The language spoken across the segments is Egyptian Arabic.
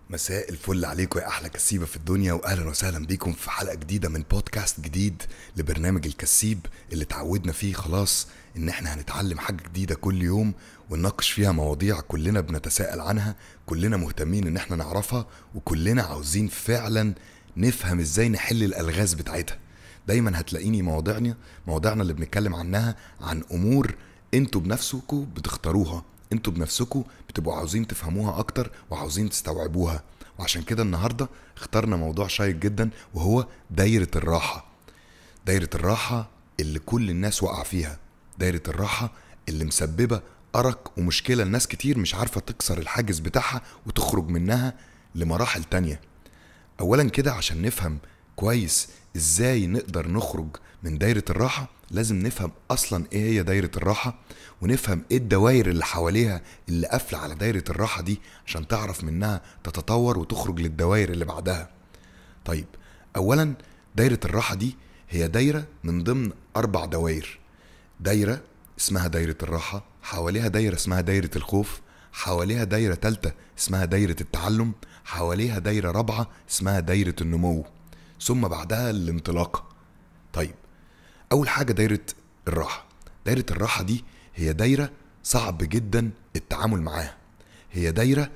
مساء الفل عليكم يا احلى كسيبه في الدنيا واهلا وسهلا بيكم في حلقه جديده من بودكاست جديد لبرنامج الكسيب اللي اتعودنا فيه خلاص ان احنا هنتعلم حاجه جديده كل يوم ونناقش فيها مواضيع كلنا بنتساءل عنها كلنا مهتمين ان احنا نعرفها وكلنا عاوزين فعلا نفهم ازاي نحل الالغاز بتاعتها دايما هتلاقيني مواضيعنا مواضيعنا اللي بنتكلم عنها عن امور انتوا بنفسكم بتختاروها انتوا بنفسكم بتبقوا عاوزين تفهموها اكتر وعاوزين تستوعبوها وعشان كده النهارده اخترنا موضوع شيق جدا وهو دايرة الراحة دايرة الراحة اللي كل الناس وقع فيها دايرة الراحة اللي مسببة أرق ومشكلة لناس كتير مش عارفة تكسر الحاجز بتاعها وتخرج منها لمراحل تانية اولا كده عشان نفهم كويس ازاي نقدر نخرج من دايرة الراحة لازم نفهم اصلا ايه هي دايرة الراحة ونفهم ايه الدوائر اللي حواليها اللي قافلة على دايرة الراحة دي عشان تعرف منها تتطور وتخرج للدوائر اللي بعدها طيب اولا دايرة الراحة دي هي دايرة من ضمن اربع دوائر دايرة اسمها دايرة الراحة حواليها دايرة اسمها دايرة الخوف حواليها دايرة تالتة اسمها دايرة التعلم حواليها دايرة رابعة اسمها دايرة النمو ثم بعدها الانطلاقة طيب أول حاجة دايرة الراحة دايرة الراحة دي هي دايرة صعب جدا التعامل معاها هي دايرة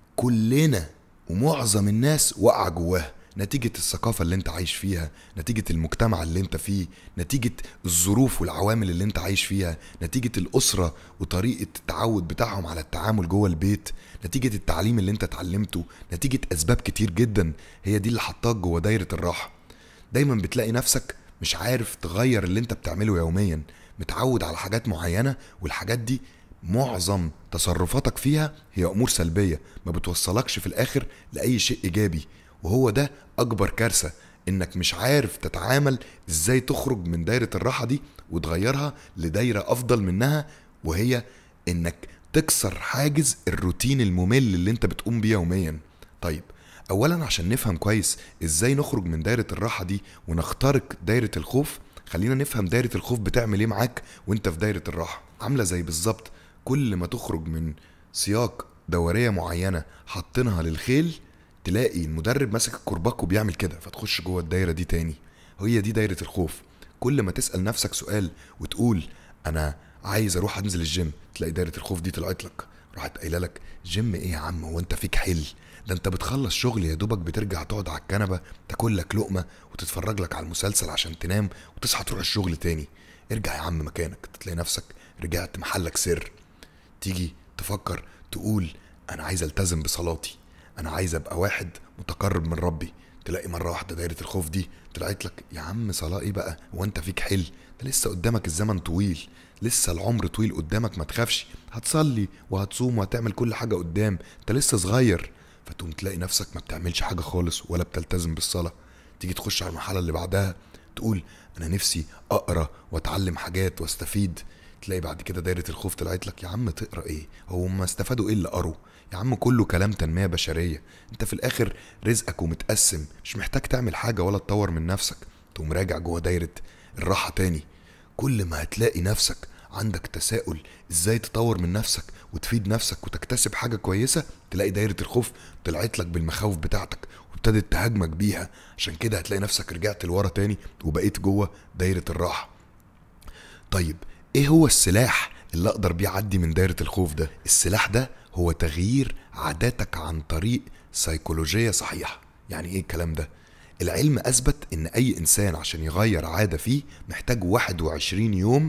كلنا ومعظم الناس وقع جواها نتيجة الثقافة اللي انت عايش فيها نتيجة المجتمع اللي انت فيه نتيجة الظروف والعوامل اللي انت عايش فيها نتيجة الأسرة وطريقة التعود بتاعهم على التعامل جوه البيت نتيجة التعليم اللي انت اتعلمته نتيجة أسباب كتير جدا هي دي اللي حطاك جوه دايرة الراحة دايما بتلاقي نفسك مش عارف تغير اللي انت بتعمله يوميا متعود على حاجات معينة والحاجات دي معظم تصرفاتك فيها هي امور سلبيه ما بتوصلكش في الاخر لاي شيء ايجابي وهو ده اكبر كارثه انك مش عارف تتعامل ازاي تخرج من دايره الراحه دي وتغيرها لدايره افضل منها وهي انك تكسر حاجز الروتين الممل اللي انت بتقوم بيه يوميا طيب اولا عشان نفهم كويس ازاي نخرج من دايره الراحه دي ونخترق دايره الخوف خلينا نفهم دايره الخوف بتعمل ايه معاك وانت في دايره الراحه عامله زي بالظبط كل ما تخرج من سياق دوريه معينه حاطينها للخيل تلاقي المدرب ماسك الكرباج وبيعمل كده فتخش جوه الدايره دي تاني هي دي دايره الخوف كل ما تسال نفسك سؤال وتقول انا عايز اروح انزل الجيم تلاقي دايره الخوف دي طلعت لك راحت قايله لك جيم ايه يا عم هو انت فيك حل ده انت بتخلص شغل يا دوبك بترجع تقعد على الكنبه تاكل لك لقمه وتتفرج لك على المسلسل عشان تنام وتصحى تروح الشغل تاني ارجع يا عم مكانك تلاقي نفسك رجعت محلك سر تيجي تفكر تقول انا عايز التزم بصلاتي انا عايز ابقى واحد متقرب من ربي تلاقي مره واحده دايره الخوف دي طلعت لك يا عم صلاه ايه بقى هو انت فيك حل ده لسه قدامك الزمن طويل لسه العمر طويل قدامك ما تخافش هتصلي وهتصوم وهتعمل كل حاجه قدام انت لسه صغير فتقوم تلاقي نفسك ما بتعملش حاجه خالص ولا بتلتزم بالصلاه تيجي تخش على المرحله اللي بعدها تقول انا نفسي اقرا واتعلم حاجات واستفيد تلاقي بعد كده دايره الخوف طلعت لك يا عم تقرا ايه هو ما استفادوا ايه اللي قروا يا عم كله كلام تنميه بشريه انت في الاخر رزقك ومتقسم مش محتاج تعمل حاجه ولا تطور من نفسك تقوم راجع جوه دايره الراحه تاني كل ما هتلاقي نفسك عندك تساؤل ازاي تطور من نفسك وتفيد نفسك وتكتسب حاجه كويسه تلاقي دايره الخوف طلعت لك بالمخاوف بتاعتك وابتدت تهاجمك بيها عشان كده هتلاقي نفسك رجعت لورا تاني وبقيت جوه دايره الراحه طيب ايه هو السلاح اللي اقدر بيه اعدي من دايره الخوف ده السلاح ده هو تغيير عاداتك عن طريق سيكولوجيه صحيحه يعني ايه الكلام ده العلم اثبت ان اي انسان عشان يغير عاده فيه محتاج 21 يوم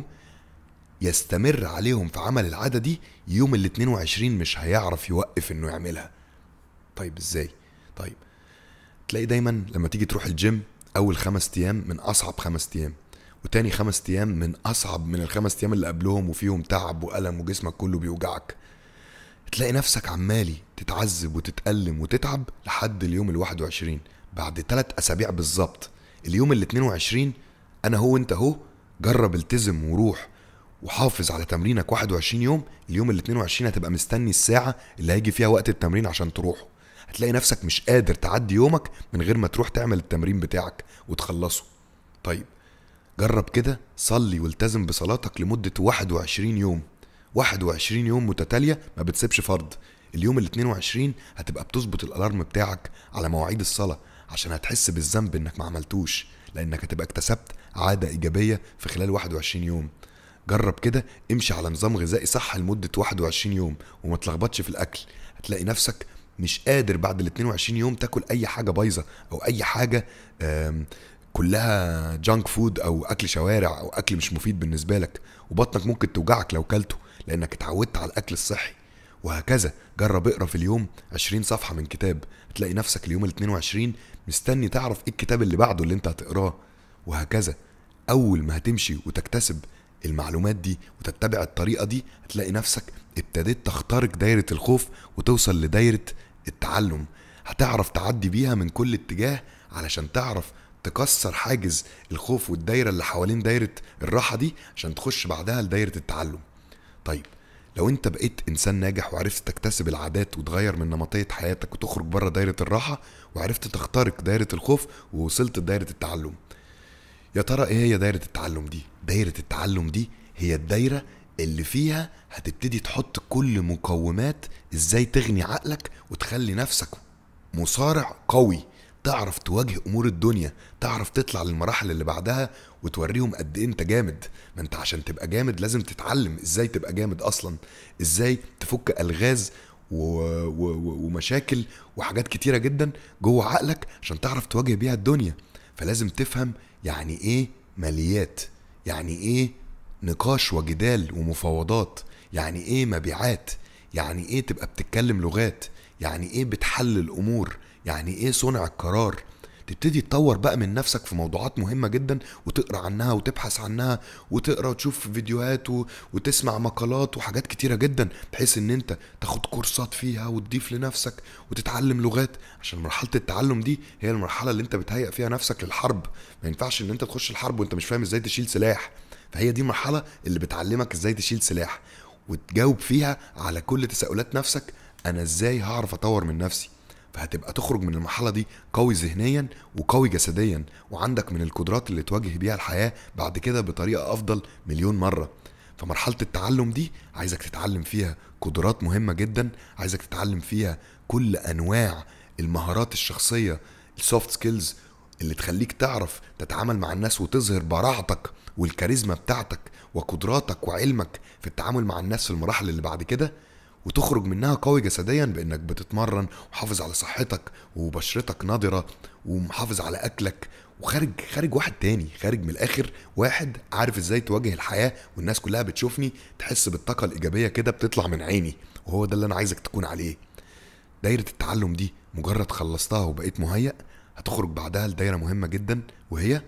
يستمر عليهم في عمل العاده دي يوم ال 22 مش هيعرف يوقف انه يعملها طيب ازاي طيب تلاقي دايما لما تيجي تروح الجيم اول خمس ايام من اصعب خمس ايام وتاني خمس ايام من اصعب من الخمس ايام اللي قبلهم وفيهم تعب والم وجسمك كله بيوجعك تلاقي نفسك عمالي تتعذب وتتألم وتتعب لحد اليوم ال 21 بعد ثلاث اسابيع بالظبط اليوم ال 22 انا هو انت اهو جرب التزم وروح وحافظ على تمرينك 21 يوم اليوم ال 22 هتبقى مستني الساعه اللي هيجي فيها وقت التمرين عشان تروحه هتلاقي نفسك مش قادر تعدي يومك من غير ما تروح تعمل التمرين بتاعك وتخلصه طيب جرب كده صلي والتزم بصلاتك لمدة 21 يوم 21 يوم متتالية ما بتسيبش فرض اليوم ال 22 هتبقى بتظبط الالارم بتاعك على مواعيد الصلاه عشان هتحس بالذنب انك ما عملتوش لانك هتبقى اكتسبت عاده ايجابيه في خلال 21 يوم جرب كده امشي على نظام غذائي صح لمده 21 يوم وما تلخبطش في الاكل هتلاقي نفسك مش قادر بعد ال 22 يوم تاكل اي حاجه بايظه او اي حاجه آم، كلها جانك فود او اكل شوارع او اكل مش مفيد بالنسبه لك وبطنك ممكن توجعك لو كلته لانك اتعودت على الاكل الصحي وهكذا جرب اقرا في اليوم 20 صفحه من كتاب هتلاقي نفسك اليوم ال 22 مستني تعرف ايه الكتاب اللي بعده اللي انت هتقراه وهكذا اول ما هتمشي وتكتسب المعلومات دي وتتبع الطريقه دي هتلاقي نفسك ابتديت تخترق دايره الخوف وتوصل لدايره التعلم هتعرف تعدي بيها من كل اتجاه علشان تعرف تكسر حاجز الخوف والدايره اللي حوالين دايره الراحه دي عشان تخش بعدها لدايره التعلم طيب لو انت بقيت انسان ناجح وعرفت تكتسب العادات وتغير من نمطيه حياتك وتخرج بره دايره الراحه وعرفت تخترق دايره الخوف ووصلت لدايره التعلم يا ترى ايه هي دايره التعلم دي دايره التعلم دي هي الدايره اللي فيها هتبتدي تحط كل مقومات ازاي تغني عقلك وتخلي نفسك مصارع قوي تعرف تواجه امور الدنيا تعرف تطلع للمراحل اللي بعدها وتوريهم قد ايه انت جامد ما انت عشان تبقى جامد لازم تتعلم ازاي تبقى جامد اصلا ازاي تفك الغاز و... و... و... ومشاكل وحاجات كتيره جدا جوه عقلك عشان تعرف تواجه بيها الدنيا فلازم تفهم يعني ايه ماليات يعني ايه نقاش وجدال ومفاوضات يعني ايه مبيعات يعني ايه تبقى بتتكلم لغات يعني ايه بتحلل امور يعني ايه صنع القرار تبتدي تطور بقى من نفسك في موضوعات مهمة جدا وتقرا عنها وتبحث عنها وتقرا وتشوف فيديوهات و... وتسمع مقالات وحاجات كتيرة جدا بحيث ان انت تاخد كورسات فيها وتضيف لنفسك وتتعلم لغات عشان مرحلة التعلم دي هي المرحلة اللي انت بتهيئ فيها نفسك للحرب ما ينفعش ان انت تخش الحرب وانت مش فاهم ازاي تشيل سلاح فهي دي المرحلة اللي بتعلمك ازاي تشيل سلاح وتجاوب فيها على كل تساؤلات نفسك انا ازاي هعرف اطور من نفسي فهتبقى تخرج من المرحله دي قوي ذهنيا وقوي جسديا وعندك من القدرات اللي تواجه بيها الحياه بعد كده بطريقه افضل مليون مره فمرحله التعلم دي عايزك تتعلم فيها قدرات مهمه جدا عايزك تتعلم فيها كل انواع المهارات الشخصيه السوفت سكيلز اللي تخليك تعرف تتعامل مع الناس وتظهر براعتك والكاريزما بتاعتك وقدراتك وعلمك في التعامل مع الناس في المراحل اللي بعد كده وتخرج منها قوي جسديا بانك بتتمرن وحافظ على صحتك وبشرتك نضره ومحافظ على اكلك وخارج خارج واحد تاني خارج من الاخر واحد عارف ازاي تواجه الحياه والناس كلها بتشوفني تحس بالطاقه الايجابيه كده بتطلع من عيني وهو ده اللي انا عايزك تكون عليه دايره التعلم دي مجرد خلصتها وبقيت مهيأ هتخرج بعدها لدايره مهمه جدا وهي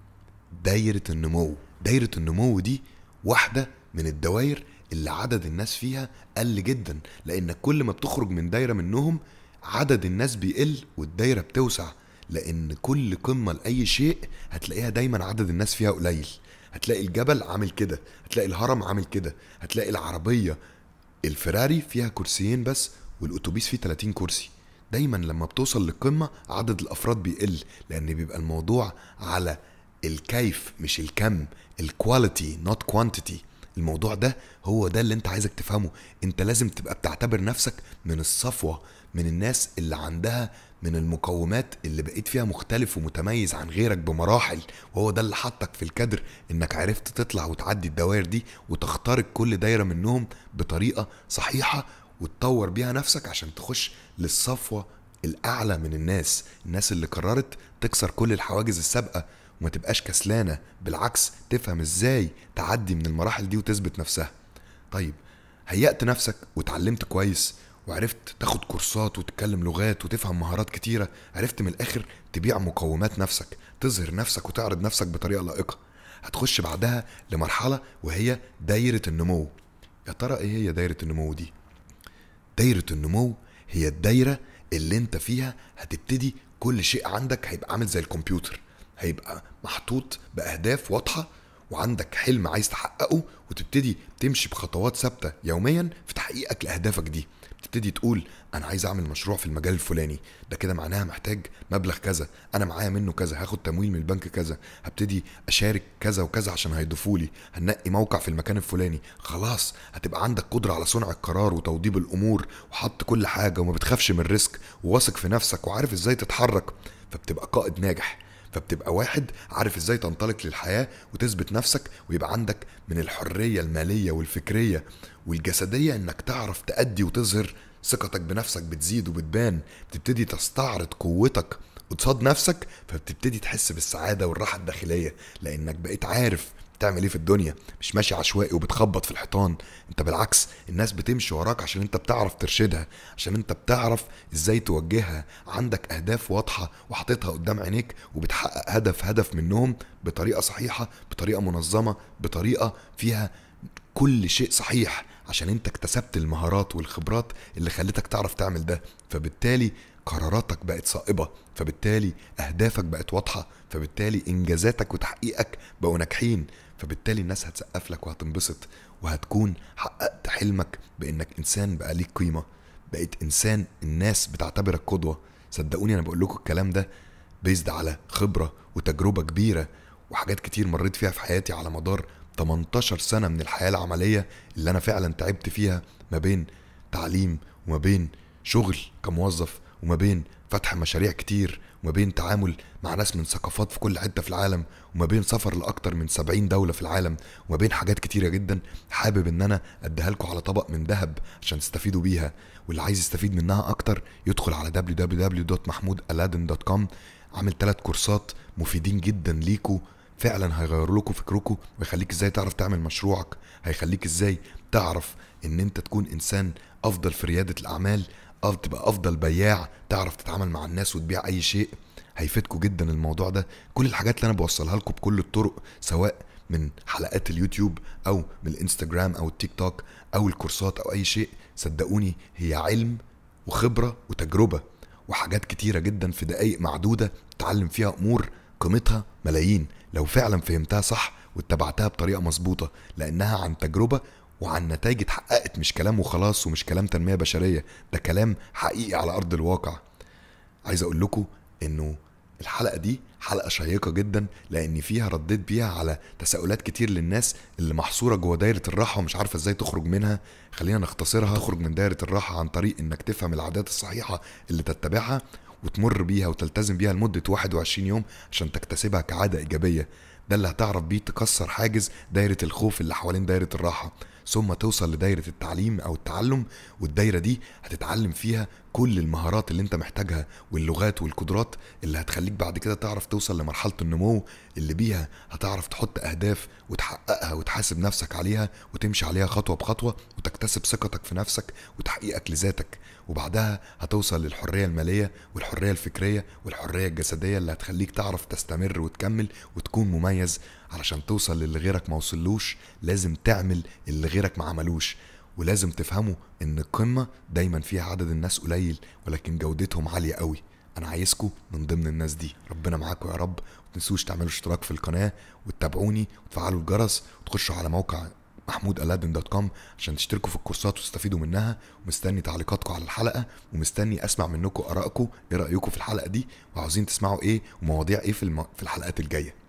دايره النمو دايره النمو دي واحده من الدوائر اللي عدد الناس فيها قل جدا لانك كل ما بتخرج من دايره منهم عدد الناس بيقل والدايره بتوسع لان كل قمه لاي شيء هتلاقيها دايما عدد الناس فيها قليل هتلاقي الجبل عامل كده هتلاقي الهرم عامل كده هتلاقي العربيه الفراري فيها كرسيين بس والاتوبيس فيه 30 كرسي دايما لما بتوصل للقمه عدد الافراد بيقل لان بيبقى الموضوع على الكيف مش الكم الكواليتي نوت كوانتيتي الموضوع ده هو ده اللي انت عايزك تفهمه انت لازم تبقى بتعتبر نفسك من الصفوة من الناس اللي عندها من المقومات اللي بقيت فيها مختلف ومتميز عن غيرك بمراحل وهو ده اللي حطك في الكادر انك عرفت تطلع وتعدي الدوائر دي وتخترق كل دايرة منهم بطريقة صحيحة وتطور بيها نفسك عشان تخش للصفوة الأعلى من الناس الناس اللي قررت تكسر كل الحواجز السابقة وما تبقاش كسلانة بالعكس تفهم ازاي تعدي من المراحل دي وتثبت نفسها طيب هيأت نفسك وتعلمت كويس وعرفت تاخد كورسات وتتكلم لغات وتفهم مهارات كتيرة عرفت من الآخر تبيع مقومات نفسك تظهر نفسك وتعرض نفسك بطريقة لائقة هتخش بعدها لمرحلة وهي دايرة النمو يا ترى ايه هي دايرة النمو دي دايرة النمو هي الدايرة اللي انت فيها هتبتدي كل شيء عندك هيبقى عامل زي الكمبيوتر هيبقى محطوط بأهداف واضحة وعندك حلم عايز تحققه وتبتدي تمشي بخطوات ثابتة يوميا في تحقيقك لأهدافك دي تبتدي تقول انا عايز اعمل مشروع في المجال الفلاني ده كده معناها محتاج مبلغ كذا انا معايا منه كذا هاخد تمويل من البنك كذا هبتدي اشارك كذا وكذا عشان هيضيفوا لي هنقي موقع في المكان الفلاني خلاص هتبقى عندك قدره على صنع القرار وتوضيب الامور وحط كل حاجه وما بتخافش من الريسك وواثق في نفسك وعارف ازاي تتحرك فبتبقى قائد ناجح فبتبقى واحد عارف ازاي تنطلق للحياه وتثبت نفسك ويبقى عندك من الحريه الماليه والفكريه والجسديه انك تعرف تأدي وتظهر ثقتك بنفسك بتزيد وبتبان بتبتدي تستعرض قوتك قصاد نفسك فبتبتدي تحس بالسعاده والراحه الداخليه لانك بقيت عارف بتعمل ايه في الدنيا مش ماشي عشوائي وبتخبط في الحيطان انت بالعكس الناس بتمشي وراك عشان انت بتعرف ترشدها عشان انت بتعرف ازاي توجهها عندك اهداف واضحه وحاططها قدام عينيك وبتحقق هدف هدف منهم بطريقه صحيحه بطريقه منظمه بطريقه فيها كل شيء صحيح عشان انت اكتسبت المهارات والخبرات اللي خلتك تعرف تعمل ده فبالتالي قراراتك بقت صائبة فبالتالي أهدافك بقت واضحة فبالتالي إنجازاتك وتحقيقك بقوا ناجحين فبالتالي الناس هتسقف لك وهتنبسط وهتكون حققت حلمك بإنك إنسان بقى ليك قيمة بقيت إنسان الناس بتعتبرك قدوة صدقوني أنا بقول لكم الكلام ده بيزد على خبرة وتجربة كبيرة وحاجات كتير مريت فيها في حياتي على مدار 18 سنة من الحياة العملية اللي أنا فعلا تعبت فيها ما بين تعليم وما بين شغل كموظف وما بين فتح مشاريع كتير وما بين تعامل مع ناس من ثقافات في كل حتة في العالم وما بين سفر لأكتر من 70 دولة في العالم وما بين حاجات كتيرة جدا حابب ان انا اديها لكم على طبق من ذهب عشان تستفيدوا بيها واللي عايز يستفيد منها اكتر يدخل على www.mahmoudaladdin.com عامل ثلاث كورسات مفيدين جدا ليكوا فعلا هيغيروا لكم فكركم ويخليك ازاي تعرف تعمل مشروعك هيخليك ازاي تعرف ان انت تكون انسان افضل في رياده الاعمال أو تبقى افضل بياع تعرف تتعامل مع الناس وتبيع اي شيء هيفيدكم جدا الموضوع ده كل الحاجات اللي انا بوصلها لكم بكل الطرق سواء من حلقات اليوتيوب او من الانستجرام او التيك توك او الكورسات او اي شيء صدقوني هي علم وخبره وتجربه وحاجات كتيره جدا في دقايق معدوده تتعلم فيها امور قيمتها ملايين لو فعلا فهمتها صح واتبعتها بطريقه مظبوطه لانها عن تجربه وعن نتائج اتحققت مش كلام وخلاص ومش كلام تنميه بشريه ده كلام حقيقي على ارض الواقع عايز اقول لكم انه الحلقه دي حلقه شيقه جدا لان فيها رديت بيها على تساؤلات كتير للناس اللي محصوره جوه دايره الراحه ومش عارفه ازاي تخرج منها خلينا نختصرها تخرج من دايره الراحه عن طريق انك تفهم العادات الصحيحه اللي تتبعها وتمر بيها وتلتزم بيها لمده 21 يوم عشان تكتسبها كعاده ايجابيه ده اللي هتعرف بيه تكسر حاجز دايره الخوف اللي حوالين دايره الراحه ثم توصل لدايره التعليم او التعلم والدايره دي هتتعلم فيها كل المهارات اللي انت محتاجها واللغات والقدرات اللي هتخليك بعد كده تعرف توصل لمرحله النمو اللي بيها هتعرف تحط اهداف وتحققها وتحاسب نفسك عليها وتمشي عليها خطوه بخطوه وتكتسب ثقتك في نفسك وتحقيقك لذاتك وبعدها هتوصل للحريه الماليه والحريه الفكريه والحريه الجسديه اللي هتخليك تعرف تستمر وتكمل وتكون مميز علشان توصل للي غيرك ما وصلوش لازم تعمل اللي غيرك ما عملوش ولازم تفهموا ان القمه دايما فيها عدد الناس قليل ولكن جودتهم عاليه قوي انا عايزكم من ضمن الناس دي ربنا معاكم يا رب وتنسوش تعملوا اشتراك في القناه وتتابعوني وتفعلوا الجرس وتخشوا على موقع محمود ألادن دوت كوم عشان تشتركوا في الكورسات وتستفيدوا منها ومستني تعليقاتكم على الحلقه ومستني اسمع منكم ارائكم ايه رايكم في الحلقه دي وعاوزين تسمعوا ايه ومواضيع ايه في, الم... في الحلقات الجايه